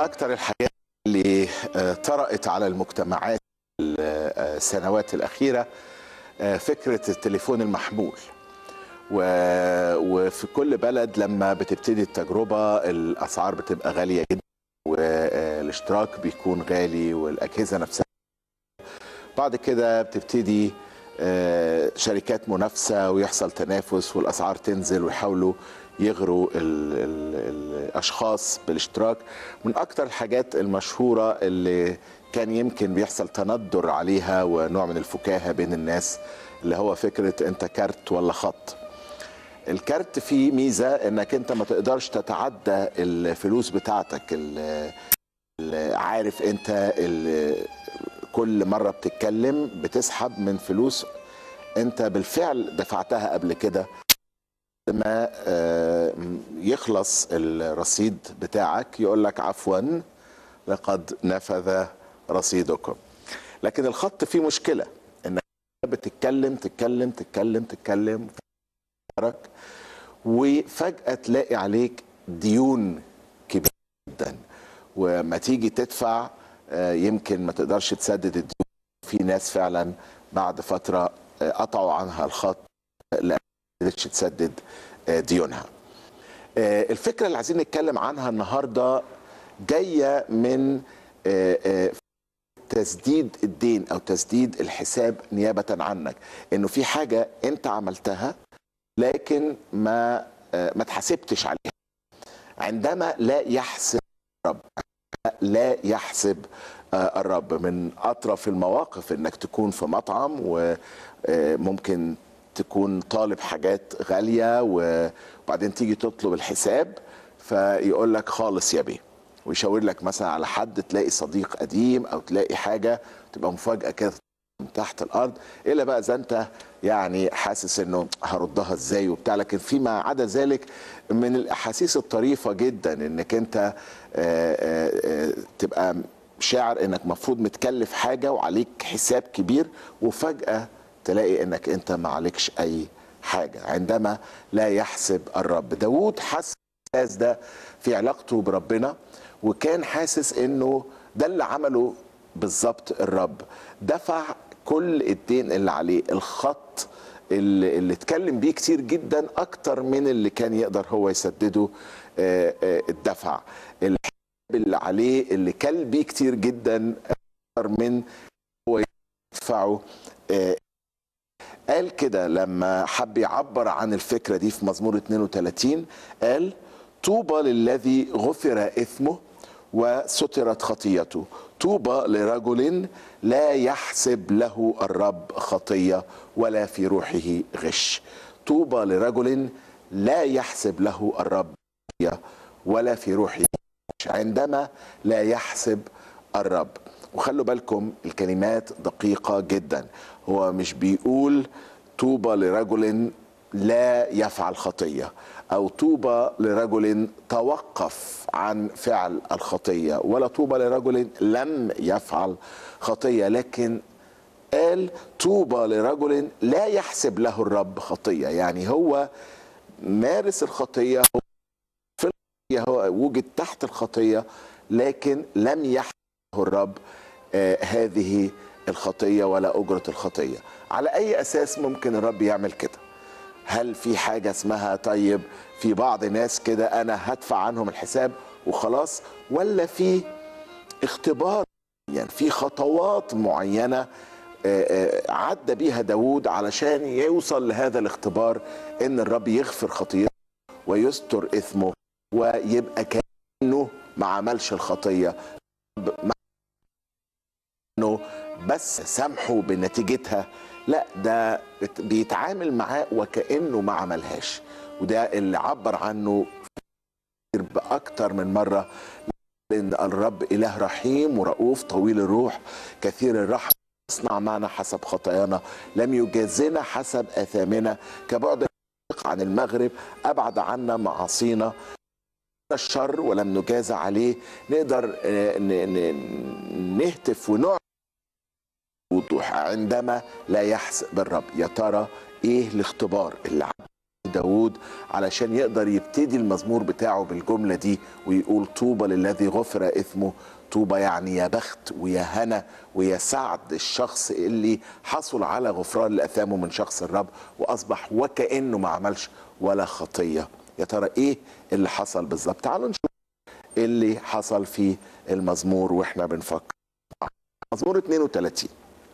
أكثر الحاجات اللي آه، طرأت على المجتمعات السنوات الأخيرة آه، فكرة التليفون المحمول و- وفي كل بلد لما بتبتدي التجربة الأسعار بتبقى غالية جدا والاشتراك بيكون غالي والأجهزة نفسها بعد كده بتبتدي آه، شركات منافسة ويحصل تنافس والأسعار تنزل ويحاولوا يغروا ال ال الأشخاص بالاشتراك من أكتر الحاجات المشهورة اللي كان يمكن بيحصل تندر عليها ونوع من الفكاهة بين الناس اللي هو فكرة أنت كارت ولا خط الكارت فيه ميزة انك انت ما تقدرش تتعدى الفلوس بتاعتك ال- ال- عارف انت ال- كل مرة بتتكلم بتسحب من فلوس انت بالفعل دفعتها قبل كده ما آه، يخلص الرصيد بتاعك يقول لك عفوا لقد نفذ رصيدكم لكن الخط فيه مشكلة انك بتتكلم تتكلم تتكلم تتكلم تتحرك وفجأة تلاقي عليك ديون كبيرة جدا وما تيجي تدفع آه، يمكن ما تقدرش تسدد الديون في ناس فعلا بعد فترة آه، قطعوا عنها الخط لأن ما قدرتش تسدد آه، ديونها آه، الفكرة اللي عايزين نتكلم عنها النهاردة جاية من آه، آه، تسديد الدين أو تسديد الحساب نيابة عنك إنه في حاجة أنت عملتها لكن ما آه، ما تحاسبتش عليها عندما لا يحسب الرب لا يحسب آه، الرب من اطرف المواقف انك تكون في مطعم وممكن تكون طالب حاجات غاليه وبعدين تيجي تطلب الحساب فيقول لك خالص يا بيه ويشاور لك مثلا على حد تلاقي صديق قديم او تلاقي حاجه تبقى مفاجاه كده من تحت الارض الا بقى اذا انت يعني حاسس انه هردها ازاي وبتاع لكن فيما عدا ذلك من الاحاسيس الطريفه جدا انك انت آه، آه، آه، تبقى شاعر انك مفروض متكلف حاجه وعليك حساب كبير وفجاه تلاقي انك انت ما عليكش اي حاجه عندما لا يحسب الرب داود حس الاحساس ده في علاقته بربنا وكان حاسس انه ده اللي عمله بالظبط الرب دفع كل الدين اللي عليه الخط اللي, اللي اتكلم بيه كتير جدا اكتر من اللي كان يقدر هو يسدده آه، آه، الدفع الحساب اللي عليه اللي كل بيه كتير جدا اكتر من هو يدفعه آه، قال كده لما حب يعبر عن الفكرة دي في مزمور 32 قال طوبى للذي غفر إثمه وسترت خطيته طوبى لرجل لا يحسب له الرب خطية ولا في روحه غش طوبى لرجل لا يحسب له الرب خطية ولا في روحه غش عندما لا يحسب الرب وخلوا بالكم الكلمات دقيقة جدا هو مش بيقول طوبى لرجل لا يفعل خطية أو طوبى لرجل توقف عن فعل الخطية ولا طوبى لرجل لم يفعل خطية لكن قال طوبى لرجل لا يحسب له الرب خطية يعني هو مارس الخطية هو في الخطية هو وجد تحت الخطية لكن لم يحسب له الرب آه هذه الخطية ولا أجرة الخطية على أي أساس ممكن الرب يعمل كده هل في حاجة اسمها طيب في بعض ناس كده أنا هدفع عنهم الحساب وخلاص ولا في اختبار يعني في خطوات معينة آه، آه، عدى بيها داود علشان يوصل لهذا الاختبار ان الرب يغفر خطيئته ويستر اثمه ويبقى كانه ما عملش الخطيه ما انه بس سامحه بنتيجتها لا ده بت- بيتعامل معاه وكانه ما عملهاش وده اللي عبر عنه باكتر من مره ان الرب اله رحيم ورؤوف طويل الروح كثير الرحمه اصنع معنا حسب خطايانا لم يجازنا حسب اثامنا كبعد الشرق عن المغرب ابعد عنا معاصينا الشر ولم نجازى عليه نقدر آه، ن- ن- نهتف ونعلن وضوح عندما لا يحسب الرب يا ترى ايه الاختبار اللي عدى داود علشان يقدر يبتدي المزمور بتاعه بالجملة دي ويقول طوبى للذي غفر إثمه طوبى يعني يا بخت ويا هنا ويا سعد الشخص اللي حصل على غفران لأثامه من شخص الرب وأصبح وكأنه ما عملش ولا خطية يا ترى إيه اللي حصل بالظبط تعالوا نشوف اللي حصل في المزمور واحنا بنفكر مزمور 32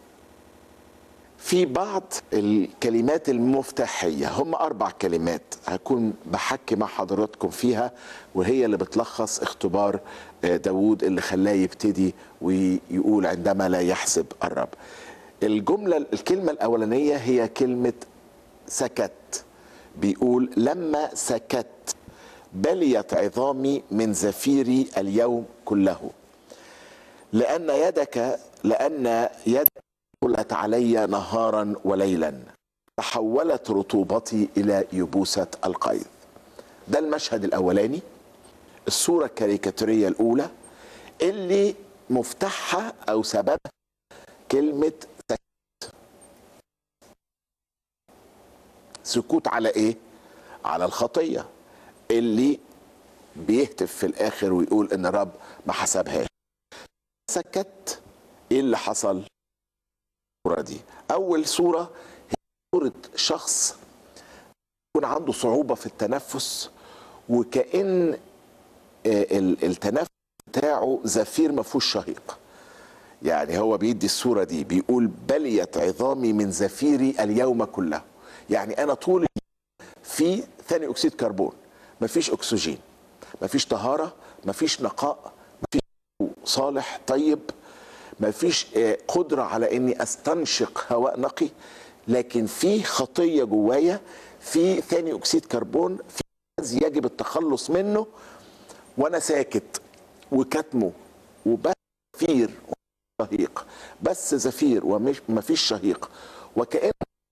في بعض الكلمات المفتاحية هم أربع كلمات هكون بحكي مع حضراتكم فيها وهي اللي بتلخص اختبار داود اللي خلاه يبتدي ويقول عندما لا يحسب الرب الجملة الكلمة الأولانية هي كلمة سكت بيقول لما سكت بليت عظامي من زفيري اليوم كله لأن يدك لأن يدك قلت علي نهارا وليلا تحولت رطوبتي إلى يبوسة القيظ ده المشهد الأولاني الصورة الكاريكاتورية الأولى اللي مفتاحها أو سببها كلمة سكوت سكوت على إيه؟ على الخطية اللي بيهتف في الآخر ويقول إن الرب ما حسبهاش سكت إيه اللي حصل؟ الصورة دي أول صورة هي صورة شخص يكون عنده صعوبة في التنفس وكأن التنفس بتاعه زفير ما فيهوش شهيق يعني هو بيدي الصورة دي بيقول بليت عظامي من زفيري اليوم كله يعني أنا طول اليوم في ثاني أكسيد كربون مفيش أكسجين مفيش طهارة مفيش نقاء مفيش صالح طيب ما فيش قدرة على اني استنشق هواء نقي لكن في خطية جوايا في ثاني اكسيد كربون في غاز يجب التخلص منه وانا ساكت وكتمه وبس زفير شهيق بس زفير ومش ما فيش شهيق وكأن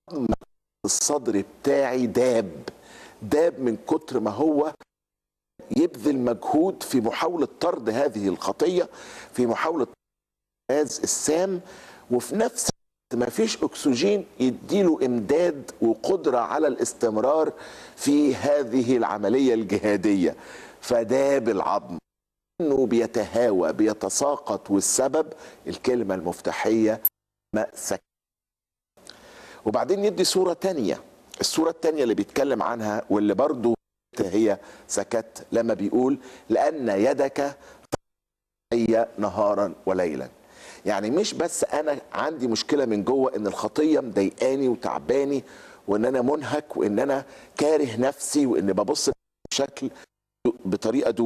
الصدر بتاعي داب داب من كتر ما هو يبذل مجهود في محاولة طرد هذه الخطية في محاولة الغاز السام وفي نفس ما فيش اكسجين يديله امداد وقدره على الاستمرار في هذه العمليه الجهاديه فداب العظم انه بيتهاوى بيتساقط والسبب الكلمه المفتاحيه مأسك وبعدين يدي صوره تانية الصوره التانية اللي بيتكلم عنها واللي برضو هي سكت لما بيقول لان يدك هي نهارا وليلا يعني مش بس انا عندي مشكله من جوه ان الخطيه مضايقاني وتعباني وان انا منهك وان انا كاره نفسي وان ببص بشكل بطريقه دون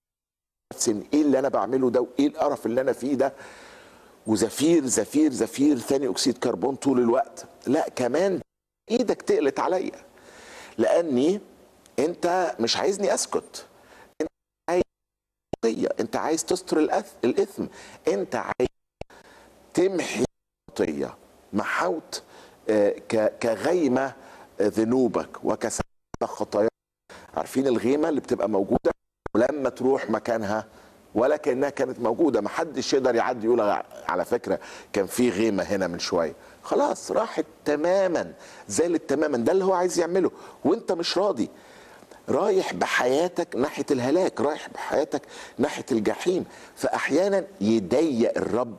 ايه اللي انا بعمله ده وايه القرف اللي انا فيه ده وزفير زفير زفير ثاني اكسيد كربون طول الوقت لا كمان ايدك تقلت عليا لاني انت مش عايزني اسكت انت عايز انت عايز تستر الاثم انت عايز تمحي الخطية محوت كغيمة ذنوبك وكسرت خطاياك عارفين الغيمة اللي بتبقى موجودة ولما تروح مكانها ولا كأنها كانت موجودة محدش يقدر يعدي يقول على فكرة كان في غيمة هنا من شوية خلاص راحت تماما زالت تماما ده اللي هو عايز يعمله وانت مش راضي رايح بحياتك ناحية الهلاك رايح بحياتك ناحية الجحيم فأحيانا يضيق الرب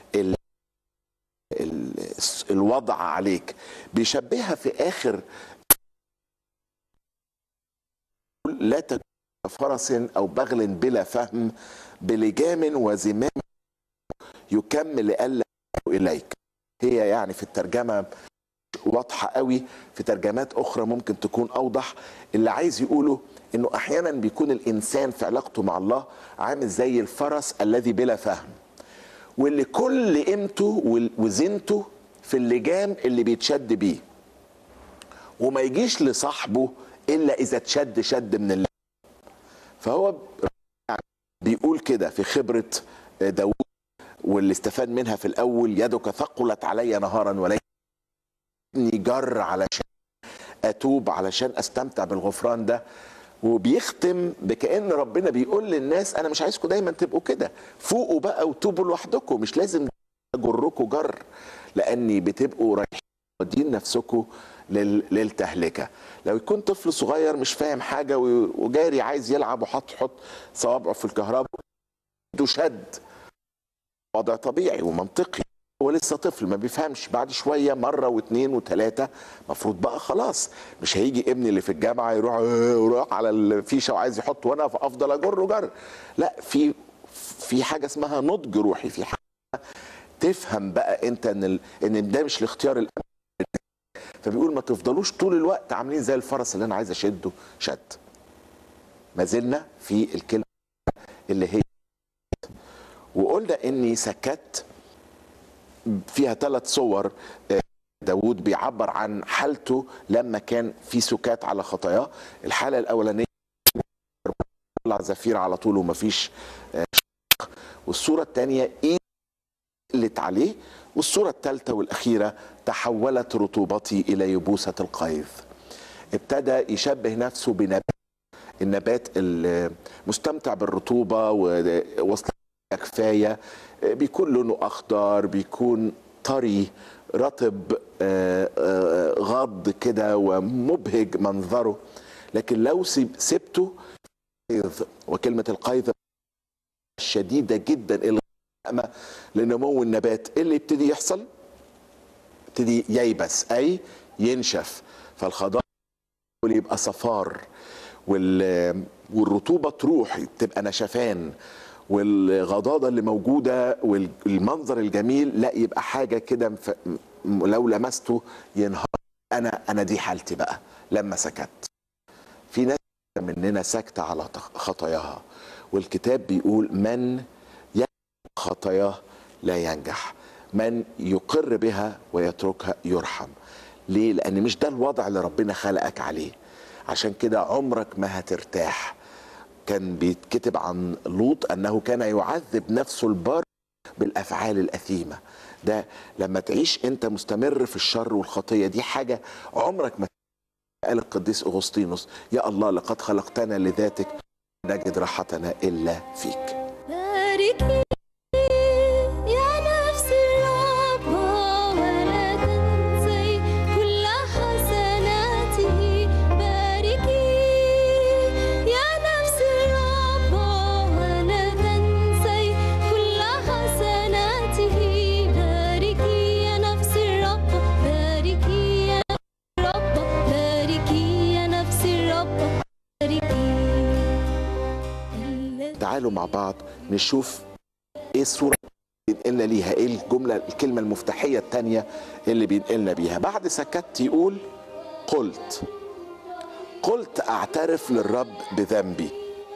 الوضع عليك بيشبهها في اخر لا تكون فرس او بغل بلا فهم بلجام وزمام يكمل لئلا اليك هي يعني في الترجمه واضحه قوي في ترجمات اخرى ممكن تكون اوضح اللي عايز يقوله انه احيانا بيكون الانسان في علاقته مع الله عامل زي الفرس الذي بلا فهم واللي كل قيمته وزنته في اللجام اللي بيتشد بيه وما يجيش لصاحبه الا اذا اتشد شد من اللجام فهو بيقول كده في خبره داوود واللي استفاد منها في الاول يدك ثقلت علي نهارا وليلا جر علشان اتوب علشان استمتع بالغفران ده وبيختم بكأن ربنا بيقول للناس انا مش عايزكم دايما تبقوا كده فوقوا بقى وتوبوا لوحدكم مش لازم اجركم جر لاني بتبقوا رايحين ودين نفسكم لل- للتهلكه لو يكون طفل صغير مش فاهم حاجه و- وجاري عايز يلعب وحط حط صوابعه في الكهرباء عنده شد وضع طبيعي ومنطقي هو لسه طفل ما بيفهمش بعد شويه مره واثنين وثلاثه المفروض بقى خلاص مش هيجي ابني اللي في الجامعه يروح يروح على الفيشه وعايز يحط وانا افضل اجره جر لا في في حاجه اسمها نضج روحي في حاجه تفهم بقى انت ان ال... ان ده مش الاختيار الامن فبيقول ما تفضلوش طول الوقت عاملين زي الفرس اللي انا عايز اشده شد ما زلنا في الكلمه اللي هي وقلنا اني سكت فيها ثلاث صور آه، داود بيعبر عن حالته لما كان في سكات على خطاياه الحاله الاولانيه طلع زفير على طول ومفيش آه، شق. والصوره الثانيه ايه قلت عليه والصوره الثالثه والاخيره تحولت رطوبتي الى يبوسه القيظ ابتدى يشبه نفسه بنبات النبات المستمتع بالرطوبه ووصل كفايه بيكون لونه اخضر بيكون طري رطب آه، آه، غض كده ومبهج منظره لكن لو سيب- سبته قيظ وكلمه القيظ شديده جدا الغامه لنمو النبات إيه اللي يبتدي يحصل يبتدي ييبس اي ينشف فالخضار يبقى صفار وال والرطوبه تروح تبقى نشفان والغضاضه اللي موجوده والمنظر الجميل لا يبقى حاجه كده مف- م- لو لمسته ينهار انا انا دي حالتي بقى لما سكت في ناس مننا ساكته على تخ- خطاياها والكتاب بيقول من يعمل خطاياه لا ينجح من يقر بها ويتركها يرحم ليه لان مش ده الوضع اللي ربنا خلقك عليه عشان كده عمرك ما هترتاح كان بيتكتب عن لوط انه كان يعذب نفسه البار بالافعال الاثيمه ده لما تعيش انت مستمر في الشر والخطيه دي حاجه عمرك ما قال القديس اغسطينوس يا الله لقد خلقتنا لذاتك نجد راحتنا الا فيك باركي يا نفس الرب ولا تنسي كل حسناته باركي يا نفس الرب ولا تنسي كل حسناته باركي يا نفس الرب باركي يا نفس الرب باركي يا نفس الرب باركي تعالوا مع بعض نشوف ايه الصوره اللي بينقلنا ليها ايه الجمله الكلمه المفتاحيه الثانيه اللي بينقلنا بيها بعد سكت يقول قلت قلت اعترف للرب بذنبي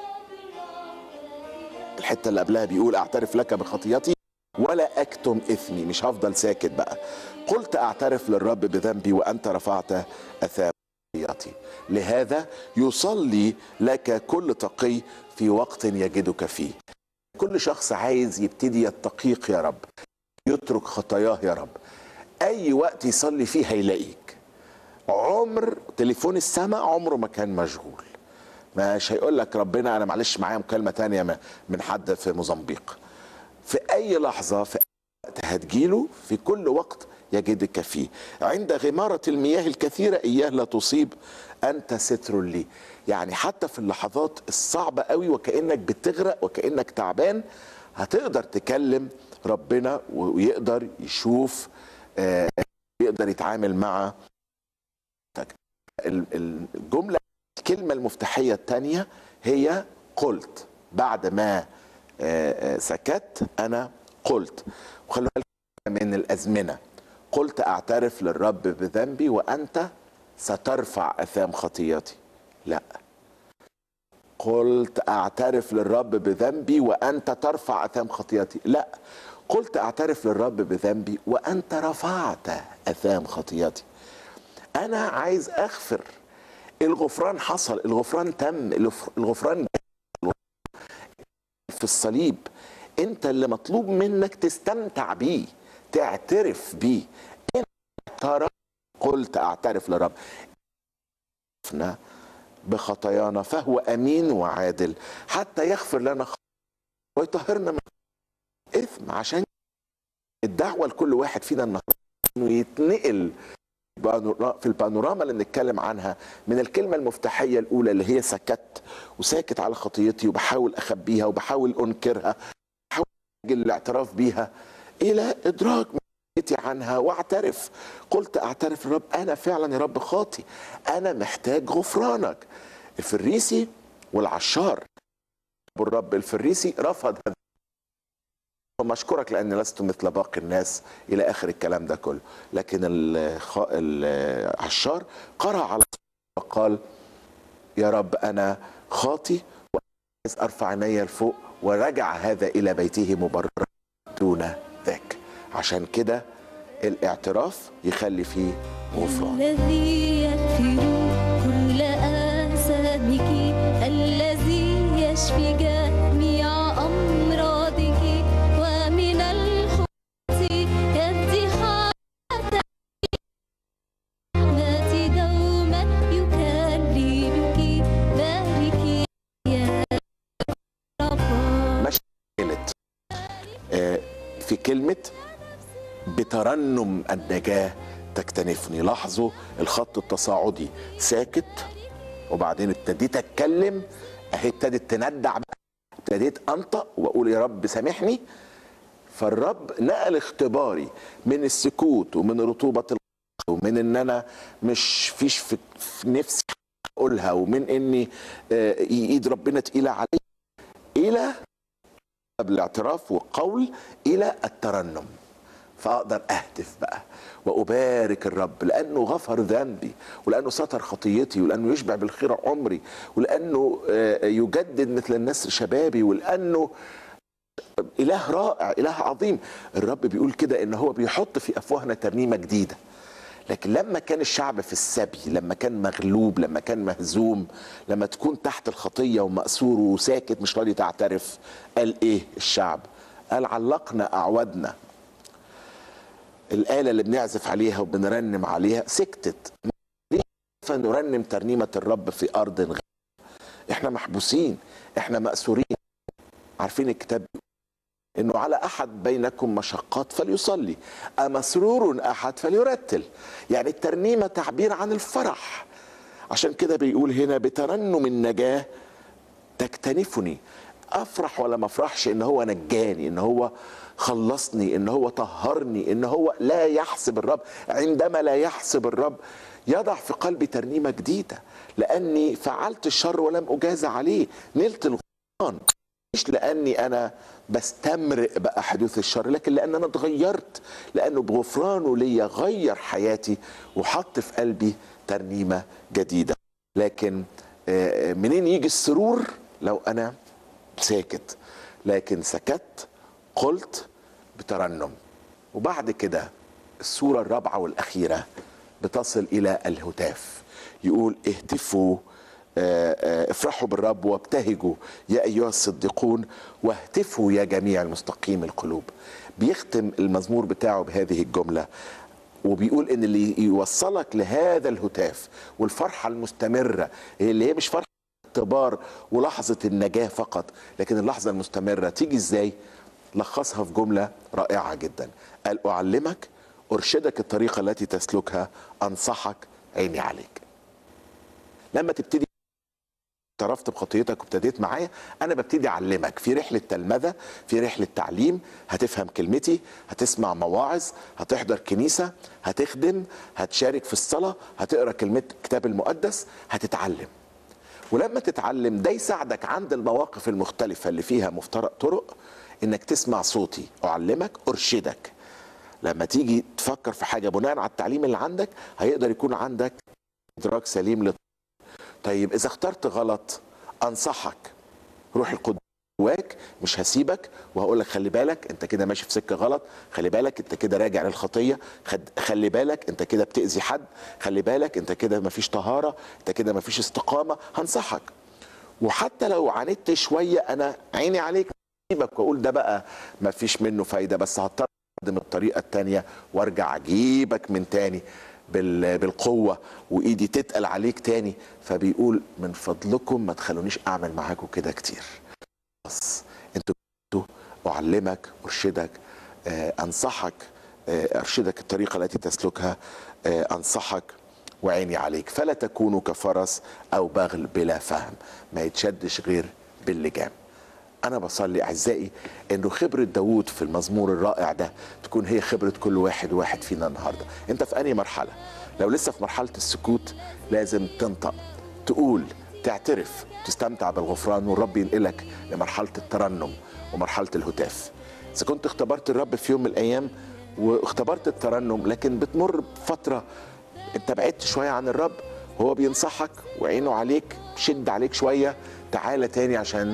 الحته اللي قبلها بيقول اعترف لك بخطيتي ولا اكتم اثمي مش هفضل ساكت بقى قلت اعترف للرب بذنبي وانت رفعت اثام خطيئتي لهذا يصلي لك كل تقي في وقت يجدك فيه كل شخص عايز يبتدي يتقيك يا رب يترك خطاياه يا رب اي وقت يصلي فيه هيلاقيك عمر تليفون السماء عمره ما كان مشغول مش هيقول لك ربنا انا معلش معايا مكالمه تانية م- من حد في موزمبيق في اي لحظه في أي وقت هتجيله في كل وقت يجدك فيه عند غمارة المياه الكثيرة إياه لا تصيب أنت ستر لي يعني حتى في اللحظات الصعبة قوي وكأنك بتغرق وكأنك تعبان هتقدر تكلم ربنا ويقدر يشوف آه، يقدر يتعامل مع ال- ال- الجملة الكلمة المفتاحية الثانية هي قلت بعد ما آه، آه، سكت أنا قلت وخلوا بالكم من الأزمنة قلت أعترف للرب بذنبي وأنت سترفع أثام خطيتي لا قلت أعترف للرب بذنبي وأنت ترفع أثام خطيتي لا قلت أعترف للرب بذنبي وأنت رفعت أثام خطيتي أنا عايز أغفر الغفران حصل الغفران تم الغف- الغفران جاء. في الصليب انت اللي مطلوب منك تستمتع بيه تعترف بيه انت ترى قلت اعترف لرب عرفنا بخطايانا فهو امين وعادل حتى يغفر لنا خطايانا ويطهرنا من اثم عشان الدعوه لكل واحد فينا النهارده انه يتنقل بانورا- في البانوراما اللي بنتكلم عنها من الكلمة المفتاحية الأولى اللي هي سكت وساكت على خطيتي وبحاول أخبيها وبحاول أنكرها بحاول أجل الاعتراف بيها إلى إدراك مسؤوليتي عنها واعترف قلت أعترف الرب أنا فعلا يا رب خاطي أنا محتاج غفرانك الفريسي والعشار الرب الفريسي رفض هذا ومشكورك لأني لست مثل باقي الناس إلى آخر الكلام ده كله لكن الخ... العشار قرأ على وقال يا رب أنا خاطي وعايز أرفع عيني لفوق ورجع هذا إلى بيته مبررا دون ذاك عشان كده الاعتراف يخلي فيه غفران الذي يغفر كل آثامك الذي يشفي جميع أمراضك ومن الحوت يبدي حياتك ماتي دوما يكلمك باركي يا رب قالت آه، في كلمة بترنم النجاة تكتنفني لاحظوا الخط التصاعدي ساكت وبعدين ابتديت اتكلم اهي ابتدت تندع بقى ابتديت انطق واقول يا رب سامحني فالرب نقل اختباري من السكوت ومن رطوبة القلب ومن ان انا مش فيش في, في نفسي اقولها ومن اني آه، ايد ربنا تقيلة علي الى الاعتراف والقول الى الترنم فاقدر اهتف بقى وابارك الرب لانه غفر ذنبي ولانه ستر خطيتي ولانه يشبع بالخير عمري ولانه آه، يجدد مثل النسر شبابي ولانه اله رائع اله عظيم الرب بيقول كده ان هو بيحط في افواهنا ترنيمه جديده لكن لما كان الشعب في السبي لما كان مغلوب لما كان مهزوم لما تكون تحت الخطيه ومأسور وساكت مش راضي تعترف قال ايه الشعب قال علقنا اعودنا الآلة اللي بنعزف عليها وبنرنم عليها سكتت كيف نرنم ترنيمة الرب في أرض غير احنا محبوسين احنا مأسورين عارفين الكتاب بيقول انه على احد بينكم مشقات فليصلي امسرور احد فليرتل يعني الترنيمه تعبير عن الفرح عشان كده بيقول هنا بترنم النجاه تكتنفني افرح ولا ما افرحش ان هو نجاني ان هو خلصني ان هو طهرني ان هو لا يحسب الرب عندما لا يحسب الرب يضع في قلبي ترنيمه جديده لاني فعلت الشر ولم اجاز عليه نلت الغفران مش لاني انا بستمرئ بقى حدوث الشر لكن لان انا اتغيرت لانه بغفرانه ليا غير حياتي وحط في قلبي ترنيمه جديده لكن آه، منين يجي السرور لو انا ساكت لكن سكت قلت بترنم وبعد كده الصورة الرابعة والأخيرة بتصل إلى الهتاف يقول اهتفوا آه، آه، افرحوا بالرب وابتهجوا يا أيها الصديقون واهتفوا يا جميع المستقيم القلوب بيختم المزمور بتاعه بهذه الجملة وبيقول ان اللي يوصلك لهذا الهتاف والفرحة المستمرة اللي هي مش فرحة اختبار ولحظة النجاة فقط لكن اللحظة المستمرة تيجي ازاي لخصها في جملة رائعة جدا قال أعلمك أرشدك الطريقة التي تسلكها أنصحك عيني عليك لما تبتدي اعترفت بخطيتك وابتديت معايا انا ببتدي اعلمك في رحله تلمذه في رحله تعليم هتفهم كلمتي هتسمع مواعظ هتحضر كنيسه هتخدم هتشارك في الصلاه هتقرا كلمه الكتاب المقدس هتتعلم ولما تتعلم ده يساعدك عند المواقف المختلفه اللي فيها مفترق طرق انك تسمع صوتي اعلمك ارشدك لما تيجي تفكر في حاجه بناء على التعليم اللي عندك هيقدر يكون عندك ادراك سليم لل طيب اذا اخترت غلط انصحك روح القدس جواك مش هسيبك وهقول لك خلي بالك انت كده ماشي في سكه غلط خلي بالك انت كده راجع للخطيه خد خلي بالك انت كده بتاذي حد خلي بالك انت كده مفيش طهاره انت كده مفيش استقامه هنصحك وحتى لو عاندت شويه انا عيني عليك سيبك واقول ده بقى مفيش منه فايده بس هضطر استخدم الطريقه التانيه وارجع اجيبك من تاني بال- بالقوه وايدي تتقل عليك تاني فبيقول من فضلكم ما تخلونيش اعمل معاكم كده كتير بس انتوا انتوا اعلمك ارشدك آه، انصحك آه، ارشدك الطريقه التي تسلكها آه، انصحك وعيني عليك فلا تكونوا كفرس او بغل بلا فهم ما يتشدش غير باللجام انا بصلي اعزائي انه خبره داوود في المزمور الرائع ده تكون هي خبره كل واحد واحد فينا النهارده انت في انهي مرحله لو لسه في مرحله السكوت لازم تنطق تقول تعترف تستمتع بالغفران والرب ينقلك لمرحله الترنم ومرحله الهتاف اذا كنت اختبرت الرب في يوم من الايام واختبرت الترنم لكن بتمر بفتره انت بعدت شويه عن الرب هو بينصحك وعينه عليك شد عليك شويه تعالى تاني عشان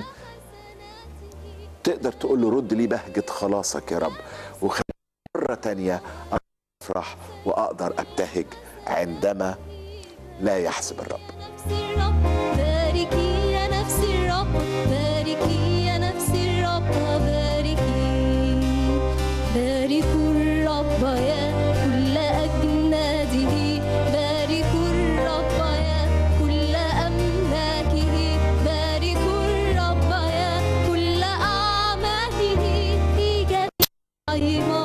تقدر تقول له رد لي بهجة خلاصك يا رب وخلي مرة تانية أفرح وأقدر أبتهج عندما لا يحسب الرب نفس الرب باركي يا نفس الرب باركي يا نفس الرب باركي باركوا الرب يا كل أجناده باركوا الرب يا كل أملاكه باركوا الرب يا كل أعماله في جميع